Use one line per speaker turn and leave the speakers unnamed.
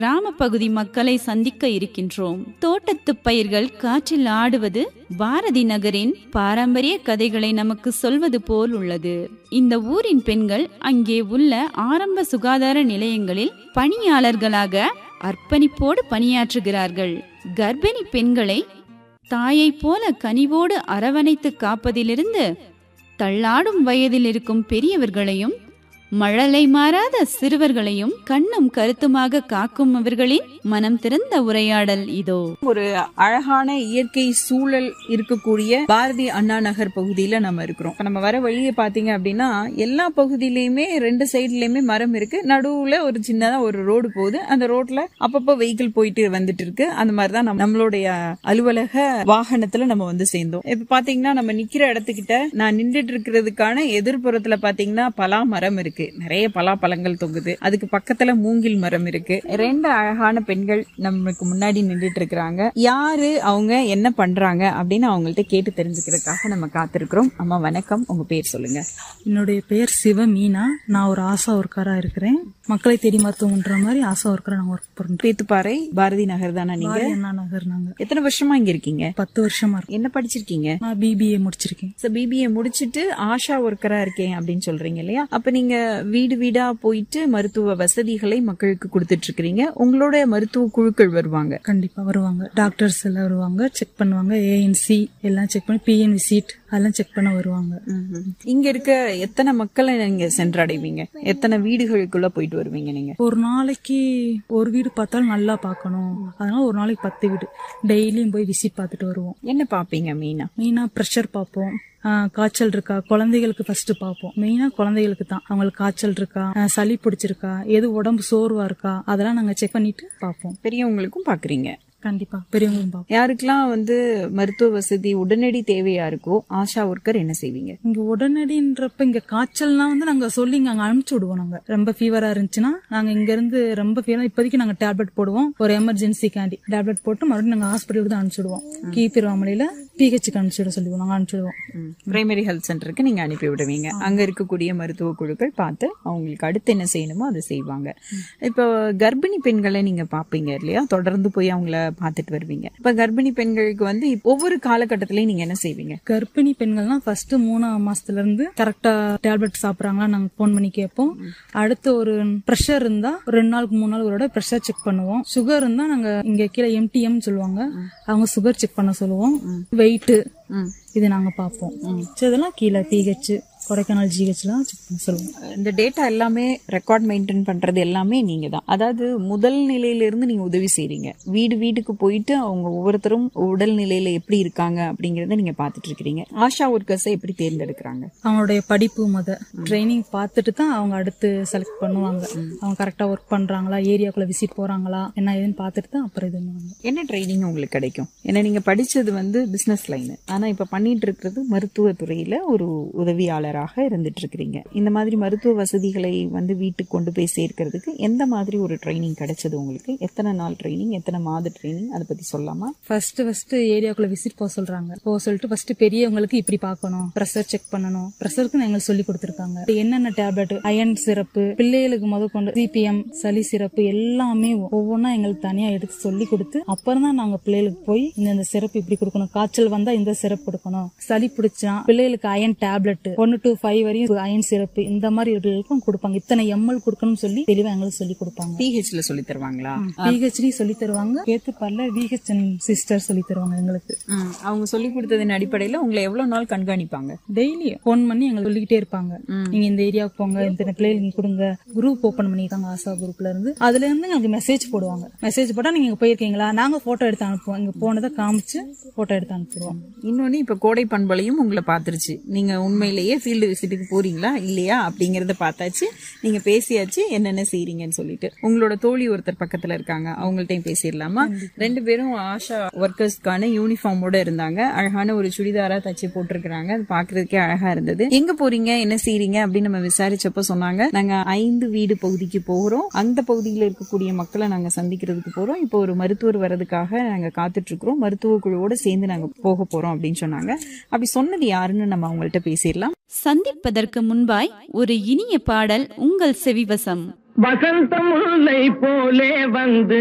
கிராம பகுதி மக்களை சந்திக்க இருக்கின்றோம் தோட்டத்து பயிர்கள் காற்றில் ஆடுவது பாரதி நகரின் பாரம்பரிய கதைகளை நமக்கு சொல்வது போல் உள்ளது இந்த ஊரின் பெண்கள் அங்கே உள்ள ஆரம்ப சுகாதார நிலையங்களில் பணியாளர்களாக அர்ப்பணிப்போடு பணியாற்றுகிறார்கள் கர்ப்பிணி பெண்களை தாயைப் போல கனிவோடு அரவணைத்து காப்பதிலிருந்து தள்ளாடும் வயதில் இருக்கும் பெரியவர்களையும் மழலை மாறாத சிறுவர்களையும் கண்ணும் கருத்துமாக காக்கும் அவர்களின் மனம் திறந்த உரையாடல் இதோ
ஒரு அழகான இயற்கை சூழல் இருக்கக்கூடிய பாரதி அண்ணா நகர் பகுதியில நம்ம இருக்கிறோம் இப்ப நம்ம வர வழியை பாத்தீங்க அப்படின்னா எல்லா பகுதியிலயுமே ரெண்டு சைட்லயுமே மரம் இருக்கு நடுவுல ஒரு சின்னதா ஒரு ரோடு போகுது அந்த ரோட்ல அப்பப்போ வெஹிக்கிள் போயிட்டு வந்துட்டு இருக்கு அந்த மாதிரிதான் நம்ம நம்மளுடைய அலுவலக வாகனத்துல நம்ம வந்து சேர்ந்தோம் இப்ப பாத்தீங்கன்னா நம்ம நிக்கிற இடத்துக்கிட்ட நான் நின்றுட்டு இருக்கிறதுக்கான எதிர்ப்புறத்துல பாத்தீங்கன்னா பலா மரம் இருக்கு நிறைய பலாப்பழங்கள் தொங்குது அதுக்கு பக்கத்துல மூங்கில் மரம் இருக்கு ரெண்டு அழகான பெண்கள் நமக்கு முன்னாடி நின்றுட்டு இருக்கிறாங்க யாரு அவங்க என்ன பண்றாங்க அப்படின்னு அவங்கள்ட்ட கேட்டு தெரிஞ்சுக்கிறதுக்காக நம்ம காத்திருக்கிறோம் அம்மா வணக்கம் உங்க பேர் சொல்லுங்க
என்னுடைய பெயர் சிவ மீனா நான் ஒரு ஆசா ஒர்க்கரா இருக்கிறேன் மக்களை தேடி மருத்துவம்ன்ற மாதிரி ஆசா ஒர்க்கரா நான் ஒர்க் பண்றேன்
பேத்துப்பாறை பாரதி நகர் தானே நீங்க
பாரதி அண்ணா நகர் நாங்க
எத்தனை வருஷமா இங்க இருக்கீங்க
பத்து வருஷமா இருக்கோம்
என்ன படிச்சிருக்கீங்க
நான் பிபிஏ முடிச்சிருக்கேன்
பிபிஏ முடிச்சிட்டு ஆஷா ஒர்க்கரா இருக்கேன் அப்படின்னு சொல்றீங்க இல்லையா அப்ப நீங்க வீடு வீடா போயிட்டு மருத்துவ வசதிகளை மக்களுக்கு கொடுத்துட்டு இருக்கிறீங்க உங்களோட மருத்துவ குழுக்கள் வருவாங்க
கண்டிப்பா வருவாங்க டாக்டர்ஸ் எல்லாம் வருவாங்க செக் பண்ணுவாங்க ஏஎன்சி எல்லாம் செக் பண்ணி பிஎன் விசிட் அதெல்லாம் செக் பண்ண வருவாங்க
இங்க இருக்க எத்தனை மக்களை நீங்க சென்றடைவீங்க எத்தனை வீடுகளுக்குள்ள போயிட்டு வருவீங்க நீங்க
ஒரு நாளைக்கு ஒரு வீடு பார்த்தாலும் நல்லா பார்க்கணும் அதனால ஒரு நாளைக்கு பத்து வீடு டெய்லியும் போய் விசிட் பார்த்துட்டு வருவோம்
என்ன பாப்பீங்க மீனா
மெயினா ப்ரெஷர் பார்ப்போம் ஆஹ் காய்ச்சல் இருக்கா குழந்தைகளுக்கு ஃபர்ஸ்ட் பார்ப்போம் மெயினா குழந்தைகளுக்கு தான் அவங்களுக்கு காய்ச்சல் இருக்கா ஆஹ் சளி பிடிச்சிருக்கா எது உடம்பு சோர்வா இருக்கா அதெல்லாம் நாங்க செக் பண்ணிட்டு பார்ப்போம்
பெரியவங்களுக்கும் பாக்குறீங்க
கண்டிப்பா பெரியவங்களும் பார்ப்போம்
யாருக்கெல்லாம் வந்து மருத்துவ வசதி உடனடி தேவையா இருக்கோ ஆஷா ஒர்க்கர் என்ன செய்வீங்க
இங்க உடனடின்றப்ப இங்க காய்ச்சல்னா வந்து நாங்க சொல்லி இங்க அங்க அனுப்பிச்சு விடுவோம் நாங்க ரொம்ப ஃபீவரா இருந்துச்சுன்னா நாங்க இங்க இருந்து ரொம்ப ஃபீவரா இப்போதைக்கு நாங்க டேப்லெட் போடுவோம் ஒரு எமர்ஜென்சிக்காண்டி டேப்லெட் போட்டு மறுபடியும் நாங்க ஹாஸ்பிட்டலுக்கு தான் அனுப்பிச்சுடுவோம் கீழ்த்திருவாமலையில பிஹெச்சுக்கு அனுப்பிச்சுட சொல்லுவோம் நாங்க அனுப்பிச்சுடுவோம்
பிரைமரி ஹெல்த் சென்டருக்கு நீங்க அனுப்பி விடுவீங்க அங்க இருக்கக்கூடிய மருத்துவ குழுக்கள் பார்த்து அவங்களுக்கு அடுத்து என்ன செய்யணுமோ அதை செய்வாங்க இப்போ கர்ப்பிணி பெண்களை நீங்க பாப்பீங்க இல்லையா தொடர்ந்து போய் அவங்கள பார்த்துட்டு வருவீங்க இப்ப கர்ப்பிணி பெண்களுக்கு வந்து இப்ப ஒவ்வொரு காலகட்டத்திலயும் நீங்க என்ன செய்வீங்க
கர்ப்பிணி பெண்கள்னா ஃபர்ஸ்ட் மூணாம் மாசத்துல இருந்து கரெக்டா டேப்லெட் சாப்பிடுறாங்களா நாங்க போன் பண்ணி கேட்போம் அடுத்து ஒரு ப்ரெஷர் இருந்தா ஒரு ரெண்டு நாளுக்கு மூணு நாள் ஒரு ப்ரெஷர் செக் பண்ணுவோம் சுகர் இருந்தா நாங்க இங்க கீழே எம்டிஎம் சொல்லுவாங்க அவங்க சுகர் செக் பண்ண சொல்லுவோம் வெயிட் இது நாங்க பார்ப்போம் சரி, இதெல்லாம் கீழே பிஹெச் கொடைக்கானல் ஜிஹெச்லாம் செக் பண்ண சொல்லுவோம்
இந்த டேட்டா எல்லாமே ரெக்கார்ட் மெயின்டைன் பண்றது எல்லாமே நீங்க தான் அதாவது முதல் நிலையில இருந்து நீங்க உதவி செய்றீங்க வீடு வீட்டுக்கு போயிட்டு அவங்க ஒவ்வொருத்தரும் உடல் நிலையில எப்படி இருக்காங்க அப்படிங்கறத நீங்க பாத்துட்டு இருக்கிறீங்க ஆஷா ஒர்க்கர்ஸை எப்படி தேர்ந்தெடுக்கிறாங்க
அவங்களுடைய படிப்பு முத ட்ரைனிங் பார்த்துட்டு தான் அவங்க அடுத்து செலக்ட் பண்ணுவாங்க அவங்க கரெக்டா ஒர்க் பண்றாங்களா ஏரியாக்குள்ள விசிட் போறாங்களா என்ன ஏதுன்னு பார்த்துட்டு தான் அப்புறம் இது பண்ணுவாங்க
என்ன ட்ரைனிங் உங்களுக்கு கிடைக்கும் ஏன்னா நீங்க படிச்சது வந்து பிசினஸ் லைன் ஆனா இப்ப பண்ணிட்டு இருக்கிறது மருத்துவ துறையில ஒரு உதவியாளராக இருந்துட்டு இருக்கிறீங்க இந்த மாதிரி மருத்துவ வசதிகளை வந்து வீட்டுக்கு கொண்டு போய் சேர்க்கறதுக்கு எந்த மாதிரி ஒரு ட்ரைனிங் கிடைச்சது உங்களுக்கு எத்தனை நாள் ட்ரைனிங் எத்தனை மாத ட்ரைனிங் அதை பத்தி சொல்லாமா
ஃபர்ஸ்ட் ஃபர்ஸ்ட் ஏரியாக்குள்ள விசிட் போக சொல்றாங்க போக சொல்லிட்டு ஃபர்ஸ்ட் பெரியவங்களுக்கு இப்படி பார்க்கணும் ப்ரெஷர் செக் பண்ணணும் ப்ரெஷருக்கு எங்களுக்கு சொல்லி கொடுத்துருக்காங்க என்னென்ன டேப்லெட் அயன் சிறப்பு பிள்ளைகளுக்கு முத கொண்டு சிபிஎம் சளி சிறப்பு எல்லாமே ஒவ்வொன்றா எங்களுக்கு தனியா எடுத்து சொல்லி கொடுத்து அப்புறம் தான் நாங்க பிள்ளைகளுக்கு போய் இந்த இந்த சிறப்பு இப்படி கொடுக்கணும் காய்ச்சல் வந்தா இந்த சிறப்பு கொடுக்கணும் சளி பிடிச்சா பிள்ளைகளுக்கு அயன் டேப்லெட் ஒன்னு டு ஃபைவ் வரையும் அயன் சிறப்பு இந்த மாதிரி பிள்ளைகளுக்கும் கொடுப்பாங்க இத்தனை எம்எல் கொடுக்கணும்னு சொல்லி தெளிவா எங்களுக்கு சொல்லி கொடுப்பாங்க
பிஹெச்ல சொல்லி தருவாங்களா
பிஹெச்டி சொல்லி தருவாங்க கேத்துப்பார்ல விஹெச்என் சிஸ்டர் சொல்லி தருவாங்க எங்களுக்கு
ம், அவங்க சொல்லி கொடுத்ததின் அடிப்படையில உங்களை எவ்வளவு நாள் கண்காணிப்பாங்க
டெய்லி ஃபோன் பண்ணி எங்களுக்கு சொல்லிக்கிட்டே இருப்பாங்க நீங்க இந்த ஏரியாவுக்கு போங்க இந்த பிள்ளைகளுக்கு நீங்க கொடுங்க குரூப் ஓபன் பண்ணிருக்காங்க ஆசா குரூப்ல இருந்து அதுல இருந்து எங்களுக்கு மெசேஜ் போடுவாங்க மெசேஜ் போட்டா நீங்க இங்க போயிருக்கீங்களா நாங்க போட்டோ எடுத்து அனுப்புவோம் இங்க போனதை காமிச்சு போட்டோ எடுத்து அனுப்பிடுவோம்
இன்னொன்னு இப்ப கோடை பண்பலையும் உங்களை பாத்துருச்சு நீங்க உண்மையிலேயே ஃபீல்டு விசிட்டுக்கு போறீங்களா இல்லையா அப்படிங்கறத பார்த்தாச்சு நீங்க பேசியாச்சு என்னென்ன செய்றீங்கன்னு சொல்லிட்டு உங்களோட தோழி ஒருத்தர் பக்கத்துல இருக்காங்க அவங்கள்ட்டையும் பேசிடலாமா ரெண்டு பேரும் ஆஷா ஒர்க்கர்ஸ்க்கான யூனிஃபார்மோட இருந்தாங்க அழகான ஒரு சுடிதாரா தச்சு போட்டிருக்கிறாங்க அது பாக்குறதுக்கே அழகா இருந்தது எங்க போறீங்க என்ன செய்றீங்க அப்படின்னு நம்ம விசாரிச்சப்ப சொன்னாங்க நாங்க ஐந்து வீடு பகுதிக்கு போகிறோம் அந்த பகுதியில் இருக்கக்கூடிய மக்களை நாங்க சந்திக்கிறதுக்கு போறோம் இப்போ ஒரு மருத்துவர் வர்றதுக்காக நாங்க காத்துட்டு இருக்கிறோம் மருத்துவ குழுவோட சேர்ந்து நாங்க போக போறோம் அப்படின்னு சொன்னாங்க அப்படி சொன்னது யாருன்னு நம்ம அவங்கள்ட்ட பேசிடலாம்
சந்திப்பதற்கு முன்பாய் ஒரு இனிய பாடல் உங்கள் செவிவசம்
வசந்த முல்லை போலே வந்து